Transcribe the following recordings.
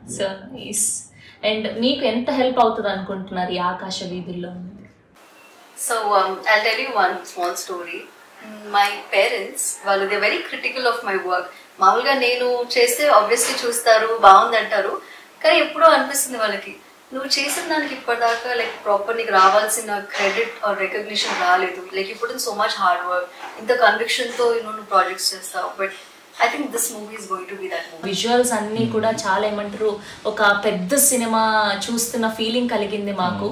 So nice and మీకు ఎంత help అవుతుంది అనుకుంటున్నారు ఈ ఆకాశ వీధుల్లో అనేది So um, I'll tell you one small story. My parents, వాళ్ళు they very critical of my work మామూలుగా నేను చేస్తే ఆబ్వియస్లీ చూస్తారు బాగుంది అంటారు కానీ ఎప్పుడో అనిపిస్తుంది వాళ్ళకి నువ్వు చేసిన దానికి ఇప్పటిదాకా లైక్ ప్రాపర్ నీకు రావాల్సిన క్రెడిట్ ఆర్ రికగ్నిషన్ రాలేదు లైక్ ఇప్పుడు సో మచ్ హార్డ్ వర్క్ ఇంత కన్విక్షన్తో నువ్వు ప్రాజెక్ట్స్ చేస్తావు but I think this movie is going to be that movie visuals అన్నీ కూడా చాలా ఏమంటారు ఒక పెద్ద సినిమా చూస్తున్న ఫీలింగ్ కలిగింది మాకు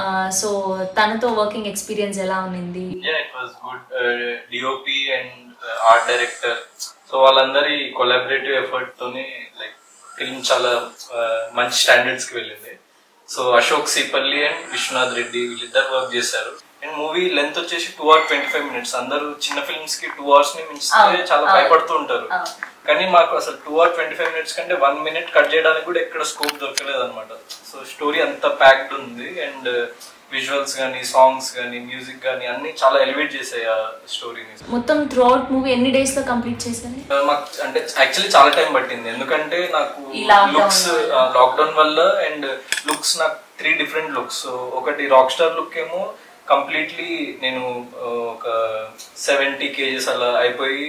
సో తనతో వర్కింగ్ ఎక్స్పీరియన్స్ ఎలా ఉన్నింది Yeah, it was good. Uh, DOP and uh, art director. So వాళ్ళందరి కొలాబరేటివ్ ఎఫర్ట్ తోని లైక్ ఫిల్మ్ చాలా uh, మంచి స్టాండర్డ్స్ కి వెళ్ళింది సో అశోక్ సిపల్లి అండ్ విశ్వనాథ్ రెడ్డి వీళ్ళిద్దరు వర్క్ చేశారు అండ్ మూవీ లెంత్ వచ్చేసి two hour twenty five minutes అందరూ చిన్న ఫిల్మ్స్ కి టూ అవర్స్ ని మించితే అవును, చాలా అవును. భయపడుతూ ఉంటారు అవును. కానీ మాకు అసలు two hour twenty five minutes కంటే వన్ మినిట్ కట్ చేయడానికి కూడా ఎక్కడ స్కోప్ దొరకలేదు అనమాట సో స్టోరీ అంత ప్యాక్డ్ ఉంది అండ్ విజువల్స్ కానీ సాంగ్స్ కానీ మ్యూజిక్ కానీ అన్ని చాలా ఎలివేట్ చేసాయి ఆ స్టోరీని మొత్తం త్రూ అవుట్ మూవీ ఎన్ని డేస్ లో కంప్లీట్ చేశారు మాకు అంటే యాక్చువల్లీ చాలా టైం పట్టింది ఎందుకంటే నాకు ఈ lockdown లుక్స్ వల్ల. లాక్డౌన్ వల్ల అండ్ లుక్స్ నాకు త్రీ డిఫరెంట్ లుక్స్ ఒకటి రాక్ స్టార్ లుక్ ఏమో కంప్లీట్లీ నేను ఆ, ఒక సెవెంటీ కేజెస్ అలా అయిపోయి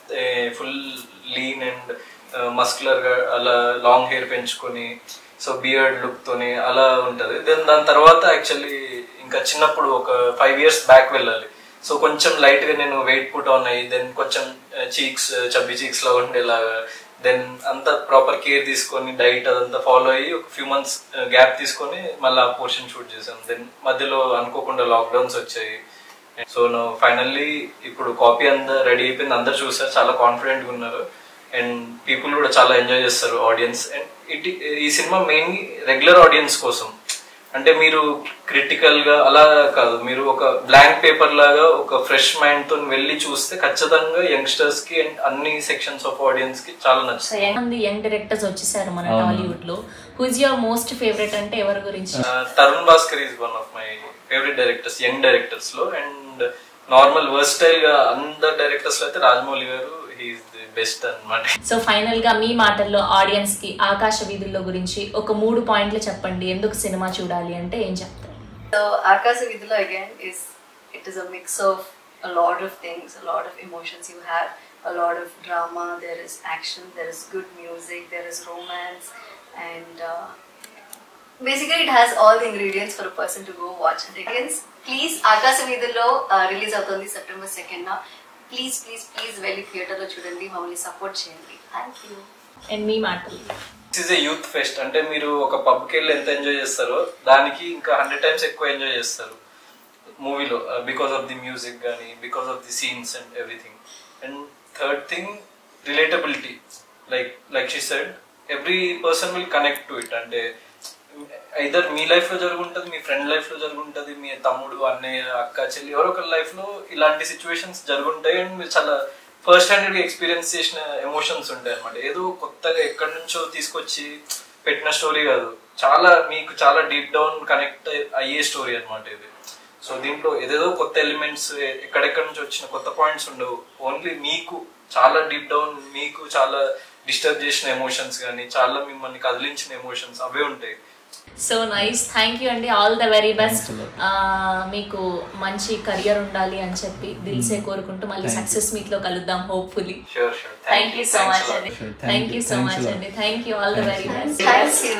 ఫుల్ లీన్ అండ్ మస్కులర్ గా అలా లాంగ్ హెయిర్ పెంచుకొని సో బియర్డ్ లుక్ తోని అలా ఉంటది దెన్ దాని తర్వాత యాక్చువల్లీ ఇంకా చిన్నప్పుడు ఒక ఫైవ్ ఇయర్స్ బ్యాక్ వెళ్ళాలి సో కొంచెం లైట్ గా నేను వెయిట్ పుట్ ఆన్ అయ్యి దెన్ కొంచెం చీక్స్ చబ్బి చీక్స్ లా ఉండేలాగా దెన్ అంతా ప్రాపర్ కేర్ తీసుకొని డైట్ అదంతా ఫాలో అయ్యి ఒక ఫ్యూ మంత్స్ గ్యాప్ తీసుకొని మళ్ళీ ఆ పోర్షన్ షూట్ చేసాం దెన్ మధ్యలో అనుకోకుండా లాక్డౌన్స్ వచ్చాయి సో ఫైనల్లీ ఇప్పుడు కాపీ అంతా రెడీ అయిపోయింది అందరు చూసారు చాలా కాన్ఫిడెంట్ గా ఉన్నారు అండ్ పీపుల్ కూడా చాలా ఎంజాయ్ చేస్తారు ఆడియన్స్ అండ్ ఇట్ ఈ సినిమా మెయిన్లీ రెగ్యులర్ ఆడియన్స్ కోసం అంటే మీరు క్రిటికల్ గా అలా కాదు మీరు ఒక బ్లాంక్ పేపర్ లాగా ఒక ఫ్రెష్ మైండ్ తో వెళ్ళి చూస్తే ఖచ్చితంగా యంగ్స్టర్స్ కి అండ్ అన్ని సెక్షన్స్ ఆఫ్ ఆడియన్స్ కి చాలా సో నచ్చుతుంది మంది యంగ్ డైరెక్టర్స్ వచ్చేసారు మన టాలీవుడ్ లో హూజ్ యువర్ మోస్ట్ ఫేవరెట్ అంటే ఎవరి గురించి Uh, Tarun Bhaskar is one of my favourite directors young directors లో అండ్ నార్మల్ వర్స్టైల్ గా అందరు డైరెక్టర్స్ లో అయితే Rajamouli garu he's the best అన్నమాట సో ఫైనల్ గా మీ మాటల్లో ఆడియన్స్ కి ఆకాశ వీధుల్లో గురించి ఒక మూడు పాయింట్లు చెప్పండి ఎందుకు సినిమా చూడాలి అంటే ఏం చెప్తారు So Akasa Vidula again is it is a mix of a lot of things, a lot of emotions you have, a lot of drama, there is action, there is good music, there is romance, and uh, basically it has all the ingredients for a person to go watch. And again, please Akasa Vidula uh, release అవుతుంది September second please please please వెళ్ళి థియేటర్లో చూడండి మమ్మల్ని support చేయండి thank you and మీ మాటలు this is a youth fest అంటే మీరు ఒక పబ్ కి వెళ్ళి ఎంత ఎంజాయ్ చేస్తారో దానికి ఇంకా హండ్రెడ్ టైమ్స్ ఎక్కువ ఎంజాయ్ చేస్తారు మూవీలో బికాస్ ఆఫ్ ది మ్యూజిక్ కానీ because of the scenes and everything and third thing relatability like like she said every person will connect to it అంటే ఐదర్ మీ లైఫ్ లో జరుగుంటది మీ ఫ్రెండ్ లైఫ్ లో జరుగుంటది మీ తమ్ముడు అన్నయ్య అక్క చెల్లి ఎవరో ఒకరి లైఫ్ లో ఇలాంటి సిచ్యువేషన్స్ జరుగుంటాయి అండ్ మీరు చాలా ఫస్ట్ హ్యాండ్ ఎక్స్పీరియన్స్ చేసిన ఎమోషన్స్ ఉంటాయి అనమాట ఏదో కొత్తగా ఎక్కడి నుంచో తీసుకొచ్చి పెట్టిన స్టోరీ కాదు చాలా మీకు చాలా డీప్ డౌన్ కనెక్ట్ అయ్యే స్టోరీ అన్నమాట ఇది సో దీంట్లో ఏదేదో కొత్త ఎలిమెంట్స్ ఎక్కడెక్కడి నుంచి వచ్చిన కొత్త పాయింట్స్ ఉండవు ఓన్లీ మీకు చాలా డీప్ డౌన్ మీకు చాలా డిస్టర్బ్ చేసిన ఎమోషన్స్ కానీ చాలా మిమ్మల్ని కదిలించిన ఎమోషన్స్ అవే ఉంటాయి సో నైస్ థ్యాంక్ యూ అండి ఆల్ ద వెరీ బెస్ట్ మీకు మంచి కెరియర్ ఉండాలి అని చెప్పి దిల్సే కోరుకుంటూ మళ్ళీ సక్సెస్ మీట్ లో కలుద్దాం hopefully sure sure thank you so much అండి Sure, thank thank you. You so Thanks a much lot. అండి thank you all the very best thank you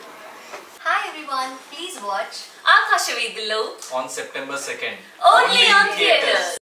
hi everyone please watch Aakasa Veedhullo on September second only on theatres